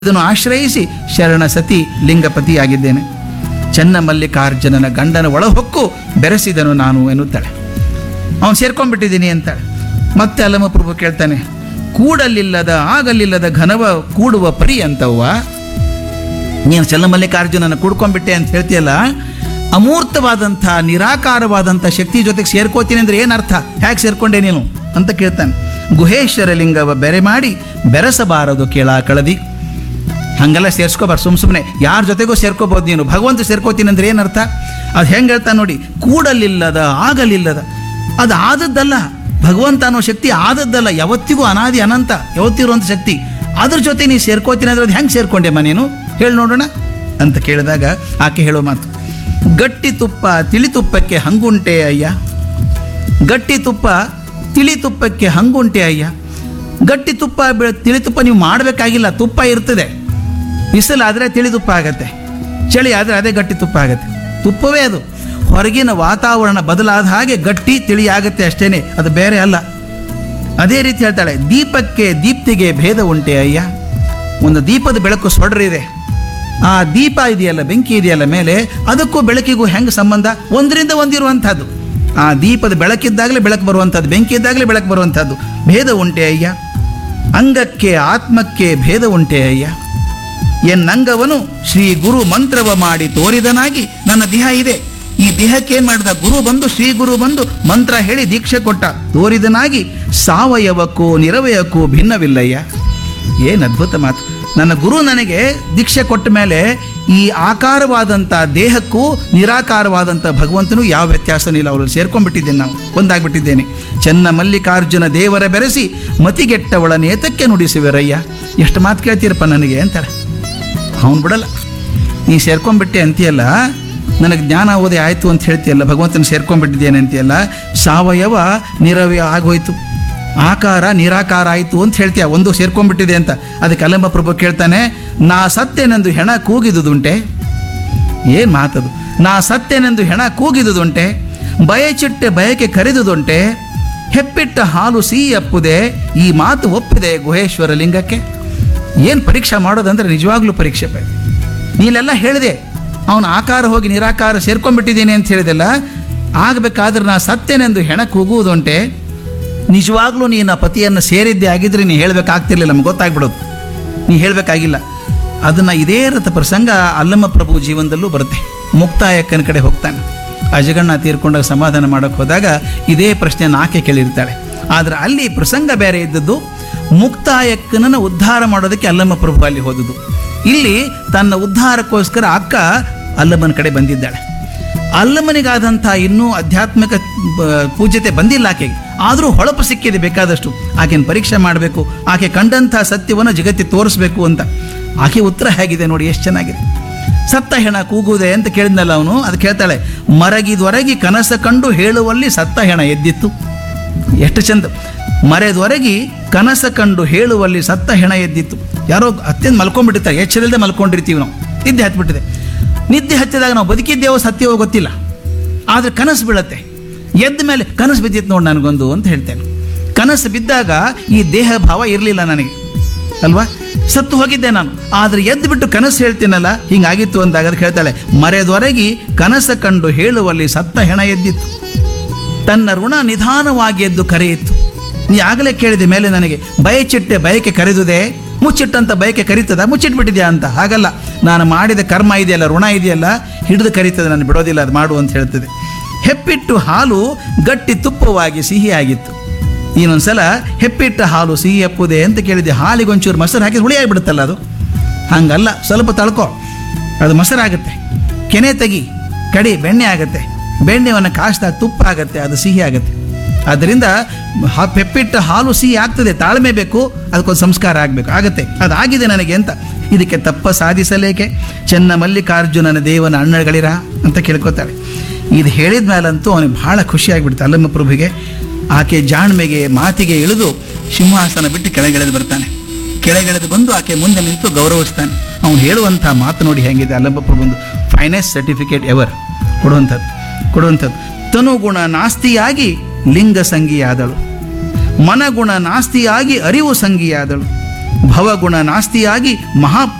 ಇದನ್ನು ಆಶ್ರಯಿಸಿ ಶರಣ ಸತಿ ಲಿಂಗಪತಿಯಾಗಿದ್ದೇನೆ ಚೆನ್ನ ಮಲ್ಲಿಕಾರ್ಜುನನ ಗಂಡನ ಒಳಹೊಕ್ಕು ಬೆರೆಸಿದನು ನಾನು ಎನ್ನುತ್ತಾಳೆ ಅವನು ಸೇರ್ಕೊಂಡ್ಬಿಟ್ಟಿದ್ದೀನಿ ಅಂತಾಳೆ ಮತ್ತೆ ಅಲ್ಲಮ ಪ್ರಭು ಕೇಳ್ತಾನೆ ಕೂಡಲಿಲ್ಲದ ಆಗಲಿಲ್ಲದ ಘನವ ಕೂಡುವ ಪರಿ ಅಂತವ್ವ ನೀನು ಚನ್ನಮಲ್ಲಿಕಾರ್ಜುನನ ಕೂಡ್ಕೊಂಡ್ಬಿಟ್ಟೆ ಅಂತ ಹೇಳ್ತೀಯಲ್ಲ ಅಮೂರ್ತವಾದಂಥ ನಿರಾಕಾರವಾದಂಥ ಶಕ್ತಿ ಜೊತೆಗೆ ಸೇರ್ಕೋತೀನಿ ಅಂದ್ರೆ ಏನರ್ಥ ಹೇಗೆ ಸೇರ್ಕೊಂಡೆ ನೀನು ಅಂತ ಕೇಳ್ತಾನೆ ಗುಹೇಶ್ವರ ಲಿಂಗವ ಬೆರೆ ಮಾಡಿ ಬೆರೆಸಬಾರದು ಕೇಳ ಕಳದಿ ಹಂಗೆಲ್ಲ ಸೇರ್ಸ್ಕೋಬಾರ್ದು ಸುಮ್ ಸುಮ್ಮನೆ ಯಾರ ಜೊತೆಗೂ ಸೇರ್ಕೋಬೋದು ನೀನು ಭಗವಂತ ಸೇರ್ಕೋತೀನಿ ಅಂದ್ರೆ ಏನರ್ಥ ಅದು ಹೆಂಗೆ ಹೇಳ್ತಾನೆ ನೋಡಿ ಕೂಡಲಿಲ್ಲದ ಆಗಲಿಲ್ಲದ ಅದು ಆದದ್ದಲ್ಲ ಭಗವಂತ ಅನ್ನೋ ಶಕ್ತಿ ಆದದ್ದಲ್ಲ ಯಾವತ್ತಿಗೂ ಅನಾದಿ ಅನಂತ ಯಾವತ್ತಿರುವಂಥ ಶಕ್ತಿ ಅದ್ರ ಜೊತೆ ನೀ ಸೇರ್ಕೋತೀನಿ ಅಂದ್ರೆ ಅದು ಹೆಂಗೆ ಸೇರ್ಕೊಂಡೆಮ್ಮ ನೀನು ಹೇಳಿ ನೋಡೋಣ ಅಂತ ಕೇಳಿದಾಗ ಆಕೆ ಹೇಳೋ ಮಾತು ಗಟ್ಟಿ ತುಪ್ಪ ತಿಳಿ ತುಪ್ಪಕ್ಕೆ ಹಂಗುಂಟೆ ಅಯ್ಯ ಗಟ್ಟಿ ತುಪ್ಪ ತಿಳಿ ತುಪ್ಪಕ್ಕೆ ಹಂಗುಂಟೆ ಅಯ್ಯ ಗಟ್ಟಿ ತುಪ್ಪ ಬೆ- ತಿಳಿ ತುಪ್ಪ ನೀವು ಮಾಡಬೇಕಾಗಿಲ್ಲ ತುಪ್ಪ ಇರ್ತದೆ ಬಿಸಿಲಾದರೆ ತಿಳಿ ತುಪ್ಪ ಆಗತ್ತೆ ಚಳಿ ಆದರೆ ಅದೇ ಗಟ್ಟಿ ತುಪ್ಪ ಆಗತ್ತೆ ತುಪ್ಪವೇ ಅದು ಹೊರಗಿನ ವಾತಾವರಣ ಬದಲಾದ ಹಾಗೆ ಗಟ್ಟಿ ತಿಳಿ ಆಗತ್ತೆ ಅಷ್ಟೇನೆ ಅದು ಬೇರೆ ಅಲ್ಲ ಅದೇ ರೀತಿ ಹೇಳ್ತಾಳೆ ದೀಪಕ್ಕೆ ದೀಪ್ತಿಗೆ ಭೇದ ಉಂಟೆ ಅಯ್ಯ ಒಂದು ದೀಪದ ಬೆಳಕು ಸೊಡ್ರಿದೆ ಆ ದೀಪ ಇದೆಯಲ್ಲ ಬೆಂಕಿ ಇದೆಯಲ್ಲ ಮೇಲೆ ಅದಕ್ಕೂ ಬೆಳಕಿಗೂ ಹೆಂಗೆ ಸಂಬಂಧ ಒಂದರಿಂದ ಒಂದಿರುವಂಥದ್ದು ಆ ದೀಪದ ಬೆಳಕಿದ್ದಾಗಲೇ ಬೆಳಕು ಬರುವಂಥದ್ದು ಬೆಂಕಿ ಇದ್ದಾಗಲೇ ಬೆಳಕು ಬರುವಂಥದ್ದು ಭೇದ ಉಂಟೆ ಅಯ್ಯ ಅಂಗಕ್ಕೆ ಆತ್ಮಕ್ಕೆ ಭೇದ ಉಂಟೆ ಅಯ್ಯ ಎನ್ನಂಗವನು ಶ್ರೀ ಗುರು ಮಂತ್ರವ ಮಾಡಿ ತೋರಿದನಾಗಿ ನನ್ನ ದೇಹ ಇದೆ ಈ ದೇಹಕ್ಕೆ ಏನ್ ಮಾಡಿದ ಗುರು ಬಂದು ಶ್ರೀ ಗುರು ಬಂದು ಮಂತ್ರ ಹೇಳಿ ದೀಕ್ಷೆ ಕೊಟ್ಟ ತೋರಿದನಾಗಿ ಸಾವಯವಕ್ಕೂ ನಿರವಯಕ್ಕೂ ಭಿನ್ನವಿಲ್ಲಯ್ಯ ಏನು ಅದ್ಭುತ ಮಾತು ನನ್ನ ಗುರು ನನಗೆ ದೀಕ್ಷೆ ಕೊಟ್ಟ ಮೇಲೆ ಈ ಆಕಾರವಾದಂಥ ದೇಹಕ್ಕೂ ನಿರಾಕಾರವಾದಂಥ ಭಗವಂತನೂ ಯಾವ ವ್ಯತ್ಯಾಸನೂ ಇಲ್ಲ ಅವರಲ್ಲಿ ಸೇರ್ಕೊಂಡ್ಬಿಟ್ಟಿದ್ದೇನೆ ನಾವು ಒಂದಾಗ್ಬಿಟ್ಟಿದ್ದೇನೆ ಚೆನ್ನ ಮಲ್ಲಿಕಾರ್ಜುನ ದೇವರ ಬೆರೆಸಿ ಮತಿಗೆಟ್ಟವಳ ನೇತಕ್ಕೆ ನುಡಿಸುವಿರಯ್ಯ ಎಷ್ಟು ಮಾತು ಕೇಳ್ತೀರಪ್ಪ ನನಗೆ ಅಂತಾಳೆ ಅವನು ಬಿಡಲ್ಲ ನೀ ಸೇರ್ಕೊಂಡ್ಬಿಟ್ಟೆ ಅಂತೀಯಲ್ಲ ನನಗೆ ಜ್ಞಾನ ಓದಿ ಆಯಿತು ಅಂತ ಹೇಳ್ತೀಯಲ್ಲ ಭಗವಂತನ ಸೇರ್ಕೊಂಡ್ಬಿಟ್ಟಿದ್ದೇನೆ ಅಂತೀಯಲ್ಲ ಸಾವಯವ ನಿರವಯ ಆಗೋಯ್ತು ಆಕಾರ ನಿರಾಕಾರ ಆಯಿತು ಅಂತ ಹೇಳ್ತೀಯ ಒಂದು ಸೇರ್ಕೊಂಡ್ಬಿಟ್ಟಿದೆ ಅಂತ ಅದಕ್ಕೆ ಅಲ್ಲಂಬ ಪ್ರಭು ಕೇಳ್ತಾನೆ ನಾ ಸತ್ಯನೆಂದು ಹೆಣ ಕೂಗಿದುದುಂಟೆ ಏನು ಮಾತದು ನಾ ಸತ್ಯನೆಂದು ಹೆಣ ಕೂಗಿದುದುಂಟೆ ಬಯಚಿಟ್ಟೆ ಬಯಕೆ ಕರೆದುದುಂಟೆ ಹೆಪ್ಪಿಟ್ಟ ಹಾಲು ಸಿಹಿ ಅಪ್ಪುದೆ ಈ ಮಾತು ಒಪ್ಪಿದೆ ಗುಹೇಶ್ವರ ಲಿಂಗಕ್ಕೆ ಏನು ಪರೀಕ್ಷೆ ಮಾಡೋದಂದ್ರೆ ನಿಜವಾಗ್ಲೂ ಪರೀಕ್ಷೆ ಬೇಡ ನೀನೆಲ್ಲ ಹೇಳಿದೆ ಅವನ ಆಕಾರ ಹೋಗಿ ನಿರಾಕಾರ ಸೇರ್ಕೊಂಡ್ಬಿಟ್ಟಿದ್ದೀನಿ ಅಂತ ಹೇಳಿದೆಲ್ಲ ಆಗಬೇಕಾದ್ರೆ ನಾ ಸತ್ಯನೆಂದು ಹೆಣ ಕೂಗುವುದುಂಟೆ ನಿಜವಾಗ್ಲೂ ನೀನು ಆ ಪತಿಯನ್ನು ಸೇರಿದ್ದೆ ಆಗಿದ್ರೆ ನೀ ಹೇಳಬೇಕಾಗ್ತಿರ್ಲಿಲ್ಲ ನಮ್ಗೆ ಗೊತ್ತಾಗ್ಬಿಡೋದು ನೀ ಹೇಳಬೇಕಾಗಿಲ್ಲ ಅದನ್ನು ಇದೇ ರಥ ಪ್ರಸಂಗ ಅಲ್ಲಮ್ಮ ಪ್ರಭು ಜೀವನದಲ್ಲೂ ಬರುತ್ತೆ ಮುಕ್ತಾಯಕ್ಕನ ಕಡೆ ಹೋಗ್ತಾನೆ ಅಜಗಣ್ಣ ತೀರ್ಕೊಂಡಾಗ ಸಮಾಧಾನ ಮಾಡೋಕ್ಕೆ ಹೋದಾಗ ಇದೇ ಪ್ರಶ್ನೆಯನ್ನು ಆಕೆ ಕೇಳಿರ್ತಾಳೆ ಆದರೆ ಅಲ್ಲಿ ಪ್ರಸಂಗ ಬೇರೆ ಇದ್ದದ್ದು ಮುಕ್ತಾಯಕ್ಕನನ್ನು ಉದ್ಧಾರ ಮಾಡೋದಕ್ಕೆ ಅಲ್ಲಮ್ಮ ಪ್ರಭು ಅಲ್ಲಿ ಹೋದುದು ಇಲ್ಲಿ ತನ್ನ ಉದ್ಧಾರಕ್ಕೋಸ್ಕರ ಅಕ್ಕ ಅಲ್ಲಮ್ಮನ ಕಡೆ ಬಂದಿದ್ದಾಳೆ ಅಲ್ಲಮ್ಮನಿಗಾದಂಥ ಇನ್ನೂ ಆಧ್ಯಾತ್ಮಿಕ ಬ- ಪೂಜ್ಯತೆ ಬಂದಿಲ್ಲ ಆಕೆಗೆ ಆದರೂ ಹೊಳಪು ಸಿಕ್ಕಿದೆ ಬೇಕಾದಷ್ಟು ಆಕೆನ ಪರೀಕ್ಷೆ ಮಾಡಬೇಕು ಆಕೆ ಕಂಡಂಥ ಸತ್ಯವನ್ನು ಜಗತ್ತಿ ತೋರಿಸ್ಬೇಕು ಅಂತ ಆಕೆ ಉತ್ತರ ಹೇಗಿದೆ ನೋಡಿ ಎಷ್ಟು ಚೆನ್ನಾಗಿದೆ ಸತ್ತ ಹೆಣ ಕೂಗುವುದೇ ಅಂತ ಕೇಳಿದ್ನಲ್ಲ ಅವನು ಅದು ಕೇಳ್ತಾಳೆ ಮರಗಿದೊರಗಿ ಕನಸ ಕಂಡು ಹೇಳುವಲ್ಲಿ ಸತ್ತ ಹೆಣ ಎದ್ದಿತ್ತು ಎಷ್ಟು ಚಂದ ಮರೆದೊರಗಿ ಕನಸ ಕಂಡು ಹೇಳುವಲ್ಲಿ ಸತ್ತ ಹೆಣ ಎದ್ದಿತ್ತು ಯಾರೋ ಅತ್ಯಂತ ಮಲ್ಕೊಂಡ್ಬಿಟ್ಟಿರ್ತಾರೆ ಎಚ್ಚರಿಲ್ಲದೆ ಮಲ್ಕೊಂಡಿರ್ತೀವಿ ನಾವು ನಿದ್ದೆ ಹತ್ಬಿಟ್ಟಿದೆ ನಿದ್ದೆ ಹತ್ತಿದಾಗ ನಾವು ಬದುಕಿದ್ದೇವೋ ಸತ್ಯವೋ ಗೊತ್ತಿಲ್ಲ ಆದರೆ ಕನಸು ಬೀಳತ್ತೆ ಎದ್ದ ಮೇಲೆ ಕನಸು ಬಿದ್ದಿತ್ತು ನೋಡಿ ನನಗೊಂದು ಅಂತ ಹೇಳ್ತೇನೆ ಕನಸು ಬಿದ್ದಾಗ ಈ ದೇಹ ಭಾವ ಇರಲಿಲ್ಲ ನನಗೆ ಅಲ್ವಾ ಸತ್ತು ಹೋಗಿದ್ದೆ ನಾನು ಆದರೆ ಎದ್ದು ಬಿಟ್ಟು ಕನಸು ಹೇಳ್ತೀನಲ್ಲ ಹಿಂಗಾಗಿತ್ತು ಅಂದಾಗ ಅದಕ್ಕೆ ಹೇಳ್ತಾಳೆ ಮರೆದೊರಗಿ ಕನಸ ಕಂಡು ಹೇಳುವಲ್ಲಿ ಸತ್ತ ಹೆಣ ಎದ್ದಿತ್ತು ತನ್ನ ಋಣ ನಿಧಾನವಾಗಿ ಎದ್ದು ಕರೆಯಿತು ನೀ ಆಗಲೇ ಕೇಳಿದೆ ಮೇಲೆ ನನಗೆ ಬಯಚಿಟ್ಟೆ ಬಯಕೆ ಕರೆದುದೆ ಮುಚ್ಚಿಟ್ಟಂತ ಬಯಕೆ ಕರೀತದ ಮುಚ್ಚಿಟ್ಬಿಟ್ಟಿದ್ಯಾ ಅಂತ ಹಾಗಲ್ಲ ನಾನು ಮಾಡಿದ ಕರ್ಮ ಇದೆಯಲ್ಲ ಋಣ ಇದೆಯಲ್ಲ ಹಿಡಿದು ಕರೀತದೆ ನಾನು ಬಿಡೋದಿಲ್ಲ ಅದು ಮಾಡು ಅಂತ ಹೇಳ್ತದೆ ಹೆಪ್ಪಿಟ್ಟು ಹಾಲು ಗಟ್ಟಿ ತುಪ್ಪವಾಗಿ ಸಿಹಿಯಾಗಿತ್ತು ನೀನೊಂದ್ಸಲ ಹೆಪ್ಪಿಟ್ಟ ಹಾಲು ಸಿಹಿ ಎಪ್ಪುದೆ ಅಂತ ಕೇಳಿದೆ ಹಾಲಿಗೊಂಚೂರು ಮೊಸರು ಹಾಕಿ ಹುಳಿ ಆಗಿಬಿಡುತ್ತಲ್ಲ ಅದು ಹಂಗಲ್ಲ ಸ್ವಲ್ಪ ತಳ್ಕೊ ಅದು ಮೊಸರಾಗುತ್ತೆ ಕೆನೆ ತೆಗಿ ಕಡಿ ಬೆಣ್ಣೆ ಆಗುತ್ತೆ ಬೆಣ್ಣೆವನ್ನು ಕಾಸ್ದಾಗ ತುಪ್ಪ ಆಗುತ್ತೆ ಅದು ಸಿಹಿ ಆಗುತ್ತೆ ಅದರಿಂದ ಹ- ಪೆಪ್ಪಿಟ್ಟ ಹಾಲು ಸಿಹಿ ಆಗ್ತದೆ ತಾಳ್ಮೆ ಬೇಕು ಅದಕ್ಕೊಂದು ಸಂಸ್ಕಾರ ಆಗಬೇಕು ಆಗುತ್ತೆ ಅದಾಗಿದೆ ನನಗೆ ಅಂತ ಇದಕ್ಕೆ ತಪ್ಪ ಸಾಧಿಸಲೇಕೆ ಚೆನ್ನ ಮಲ್ಲಿಕಾರ್ಜುನನ ದೇವನ ಅಣ್ಣಗಳಿರ ಅಂತ ಕೇಳ್ಕೊತಾಳೆ ಇದು ಹೇಳಿದ ಮೇಲಂತೂ ಅವನಿಗೆ ಭಾಳ ಖುಷಿ ಆಗಿಬಿಡ್ತು ಅಲ್ಲಮ್ಮ ಪ್ರಭುಗೆ ಆಕೆ ಜಾಣ್ಮೆಗೆ ಮಾತಿಗೆ ಇಳಿದು ಸಿಂಹಾಸನ ಬಿಟ್ಟು ಕೆಳಗೆಳೆದು ಬರ್ತಾನೆ ಕೆಳಗೆಳೆದು ಬಂದು ಆಕೆ ಮುಂದೆ ನಿಂತು ಗೌರವಿಸ್ತಾನೆ ಅವನು ಹೇಳುವಂಥ ಮಾತು ನೋಡಿ ಹೆಂಗಿದೆ ಅಲ್ಲಮ್ಮ ಪ್ರಭುಂದು ಫೈನೆಸ್ಟ್ ಸರ್ಟಿಫಿಕೇಟ್ ಎವರ್ ಕೊಡುವಂಥದ್ದು ಕೊಡುವಂಥದ್ದು ತನುಗುಣ ನಾಸ್ತಿಯಾಗಿ ಲಿಂಗ ಸಂಗಿಯಾದಳು ಮನಗುಣ ನಾಸ್ತಿಯಾಗಿ ಅರಿವು ಸಂಗಿಯಾದಳು ಭವಗುಣ ನಾಸ್ತಿಯಾಗಿ ಮಹಾ